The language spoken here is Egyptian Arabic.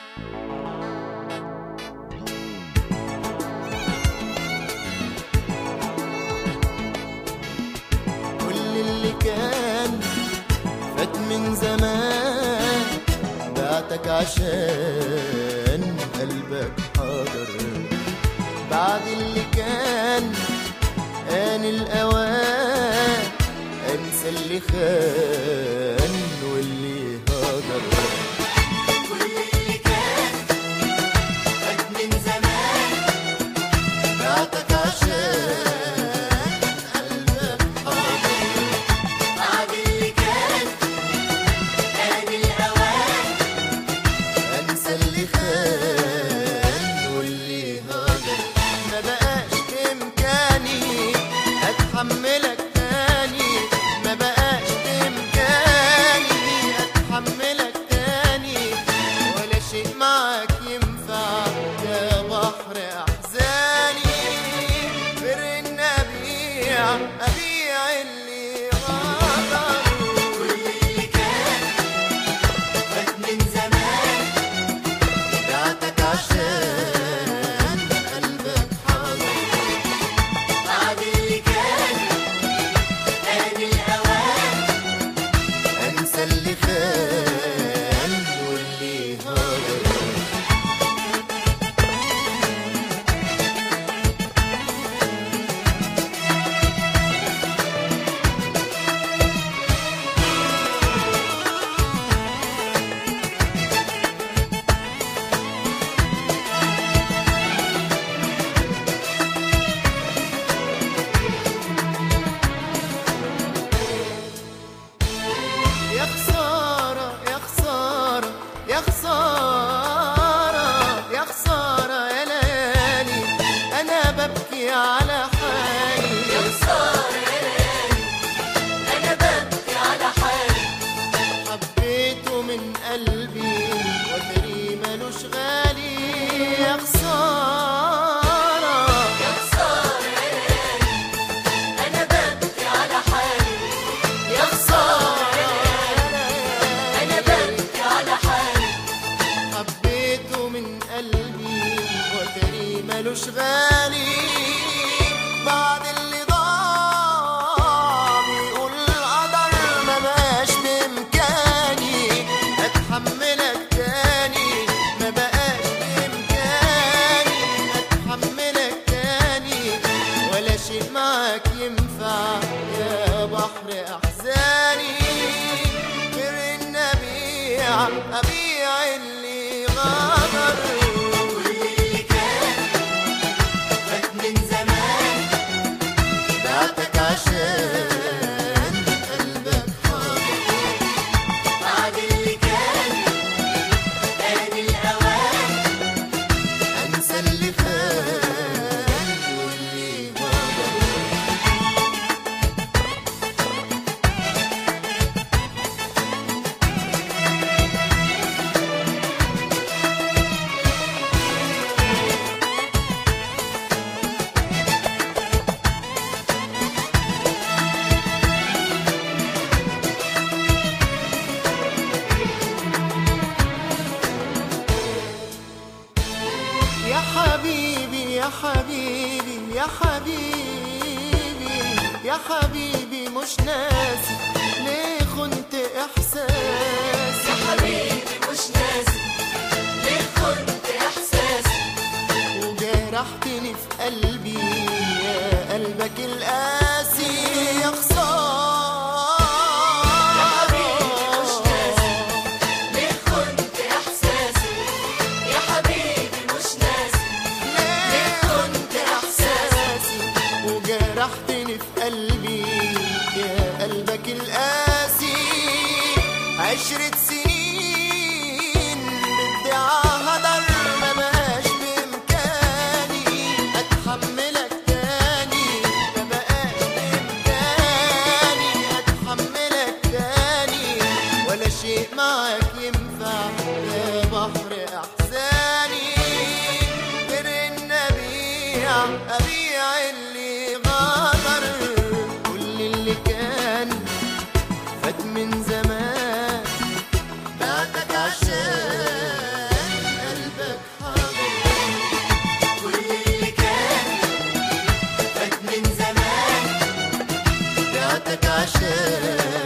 كل اللي كان فات من زمان بعتك عشان قلبك حاضر بعد اللي كان آن الأوان أنسى اللي خان واللي هاجر كل اللي كان فات من زمان بعتك عشان قلبك حاضر بعد اللي كان آن الأوان انسى اللي خان واللي هاجر ما بقاش بامكاني اتحملك تاني ما بقاش بامكاني اتحملك تاني ولا شيء معاك ينفع يا بحر احزاني بر النبيع ابيع اللي غدر كل اللي كان فات من زمان بعتك عشان قلبك حاضر بعد اللي كان آن الأوان انسى اللي خان واللي هاجر يا خسارة يا خسارة يا خسارة يا خسارة يا ليالي أنا ببكي على حالي يا خسارة يا ليالي أنا ببكي على حالي حبيته من قلبي وتري ملوش غالي يا خسارة يا خسارة يا ليالي أنا ببكي على حالي يا خسارة أنا ببكي على حالي حبيته من قلبي وتري ملوش غالي بعد اللي ضاع بيقول القدر ما بقاش بإمكاني أتحملك تاني ما بقاش بإمكاني أتحملك تاني ولا شيء معاك ينفع يا بحر أحزاني غير النبيع أبيع اللي غدر كل اللي كان فات من زمان بعتك عشان قلبك حاضر بعد اللي كان آن الأوان أنسى اللي خان واللي غدر يا حبيبي يا حبيبي يا حبيبي يا حبيبي مش ناسي ليه خنت احساسي يا حبيبي مش ناسي ليه كنت إحساسي وجرحتني في قلبي يا قلبك القاسي يا خسارة يا حبيبي مش ناسي ليه كنت إحساسي يا حبيبي مش ناسي ليه كنت احساسي وجرحتني في قلبي يا قلبك القاسي عشرة سنين بادعاء هدر ما بقاش بإمكاني أتحملك تاني ما بقاش بإمكاني أتحملك تاني ولا شيء معاك ينفع يا بحر أحزاني غير النبيع أبيع اللي غدر كل اللي كان فات من زمان بعتك عشان